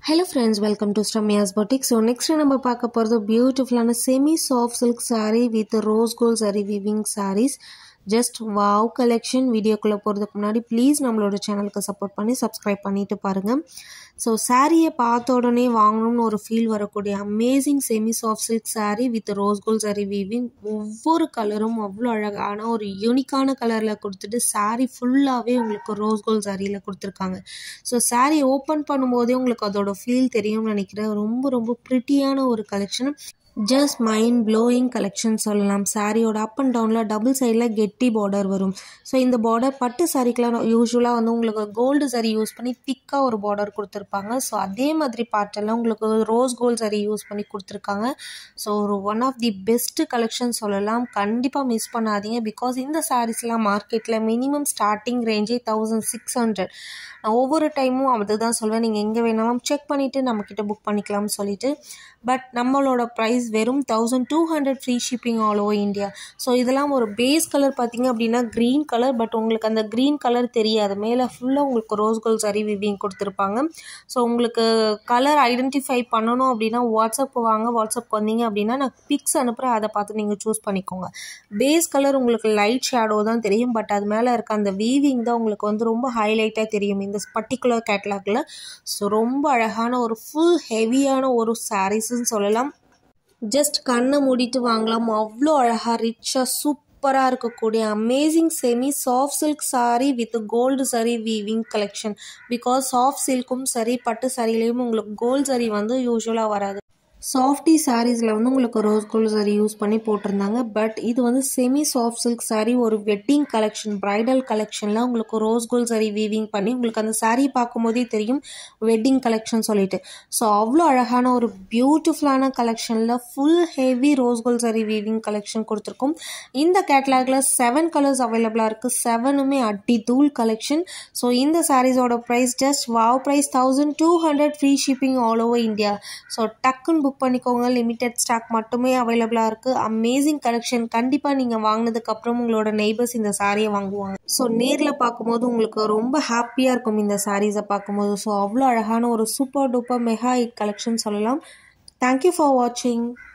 hello friends welcome to ஸ்டம்மியாஸ் boutique so next நம்ம பார்க்க போகிறது பியூட்டிஃபுல்லான semi soft silk saree with rose gold saree weaving sarees just wow collection வீடியோக்குள்ளே போகிறதுக்கு முன்னாடி ப்ளீஸ் நம்மளோட சேனலுக்கு சப்போர்ட் பண்ணி சப்ஸ்கிரைப் பண்ணிட்டு பாருங்கள் ஸோ சாரியை பார்த்த உடனே வாங்கணும்னு ஒரு ஃபீல் வரக்கூடிய amazing semi soft silk saree with rose gold saree weaving ஒவ்வொரு கலரும் அவ்வளோ அழகான ஒரு யூனிக்கான கலரில் கொடுத்துட்டு saree ஃபுல்லாகவே உங்களுக்கு ரோஸ் கோல்ட் சாரியில் கொடுத்துருக்காங்க ஸோ saree ஓப்பன் பண்ணும்போதே உங்களுக்கு அதோட ஃபீல் தெரியும்னு நினைக்கிறேன் ரொம்ப ரொம்ப ப்ரிட்டியான ஒரு collection just mind blowing collection சொல்லலாம் சாரியோட அப் அண்ட் டவுனில் டபுள் சைடில் கெட்டி பார்டர் வரும் ஸோ இந்த பார்டர் பட்டு சாரிக்கெலாம் யூஸ்வலாக வந்து உங்களுக்கு கோல்டு சாரி யூஸ் பண்ணி திக்காக ஒரு பார்டர் கொடுத்துருப்பாங்க ஸோ அதே மாதிரி பாட்டெல்லாம் உங்களுக்கு ரோஸ் கோல்டு சாரி யூஸ் பண்ணி கொடுத்துருக்காங்க ஸோ ஒரு one of the best collection சொல்லலாம் கண்டிப்பாக மிஸ் பண்ணாதீங்க பிகாஸ் இந்த சாரீஸ்லாம் மார்க்கெட்டில் மினிமம் ஸ்டார்டிங் ரேஞ்சே தௌசண்ட் சிக்ஸ் ஹண்ட்ரட் நான் ஒவ்வொரு டைமும் அதுதான் சொல்வேன் நீங்கள் எங்கே வேணாலும் செக் பண்ணிவிட்டு நம்மக்கிட்ட புக் பண்ணிக்கலாம்னு சொல்லிட்டு பட் நம்மளோட ப்ரைஸ் வெறும் thousand two hundred free shipping all over India so இதெல்லாம் ஒரு பேஸ் கலர் பார்த்தீங்க அப்படின்னா க்ரீன் கலர் பட் உங்களுக்கு அந்த க்ரீன் கலர் தெரியாது மேலே ஃபுல்லாக உங்களுக்கு ரோஸ் கோல்ட் சரி விவிங் கொடுத்துருப்பாங்க ஸோ உங்களுக்கு கலர் ஐடென்டிஃபை பண்ணணும் அப்படின்னா வாட்ஸ்அப் வாங்க வாட்ஸ்அப் வந்தீங்க அப்படின்னா நான் பிக்ஸ் அனுப்புகிறேன் அதை பார்த்து நீங்கள் சூஸ் பண்ணிக்கோங்க பேஸ் கலர் உங்களுக்கு லைட் ஷேடோ தான் தெரியும் பட் அது மேலே இருக்க அந்த வீவிங் தான் உங்களுக்கு வந்து ரொம்ப ஹைலைட்டாக தெரியும் இந்த பர்டிகுலர் கேட்லாகில் ஸோ ரொம்ப அழகான ஒரு ஃபுல் ஹெவியான ஒரு சாரீஸ்ன்னு சொல்லலாம் ஜஸ்ட் கண்ணை மூடிட்டு வாங்கலாம் அவ்வளோ அழகாக ரிச்சாக சூப்பராக இருக்கக்கூடிய amazing semi soft silk saree with gold zari weaving collection because soft சில்க்கும் சரி பட்டு சாரிலையும் உங்களுக்கு கோல்டு சரி வந்து யூஸ்வலாக வராது சாஃப்டி சாரீஸில் வந்து உங்களுக்கு ரோஸ் கோல்டு சாரி யூஸ் பண்ணி போட்டிருந்தாங்க பட் இது வந்து செமி சாஃப்ட் சில்க் சாரீ ஒரு வெட்டிங் கலெக்ஷன் ப்ரைடல் கலெக்ஷனில் உங்களுக்கு ரோஸ் கோல்டு சாரி வீவிங் பண்ணி உங்களுக்கு அந்த சாரீ பார்க்கும்போதே தெரியும் வெட்டிங் கலெக்ஷன் சொல்லிட்டு ஸோ அவ்வளோ அழகான ஒரு பியூட்டிஃபுல்லான கலெக்ஷனில் full heavy rose gold zari weaving collection கொடுத்துருக்கோம் இந்த கேட்லாகில் செவன் கலர்ஸ் அவைலபிளாக இருக்குது செவனுமே அட்டி தூள் கலெக்ஷன் ஸோ இந்த சாரீஸோட price just wow price thousand two hundred free shipping all over India so டக்குன்னு புக் பண்ணிக்கோங்க லிமிடெட் ஸ்டாக் மட்டுமே அவைலபிளாக இருக்குது அமேசிங் கலெக்ஷன் கண்டிப்பாக நீங்கள் வாங்கினதுக்கப்புறம் உங்களோட நெய்பர்ஸ் இந்த சாரியை வாங்குவாங்க ஸோ நேரில் பார்க்கும்போது உங்களுக்கு ரொம்ப ஹாப்பியாக இருக்கும் இந்த சாரீஸை பார்க்கும்போது ஸோ அவ்வளோ அழகான ஒரு super duper mega hit collection சொல்லலாம் தேங்க்யூ ஃபார் வாட்சிங்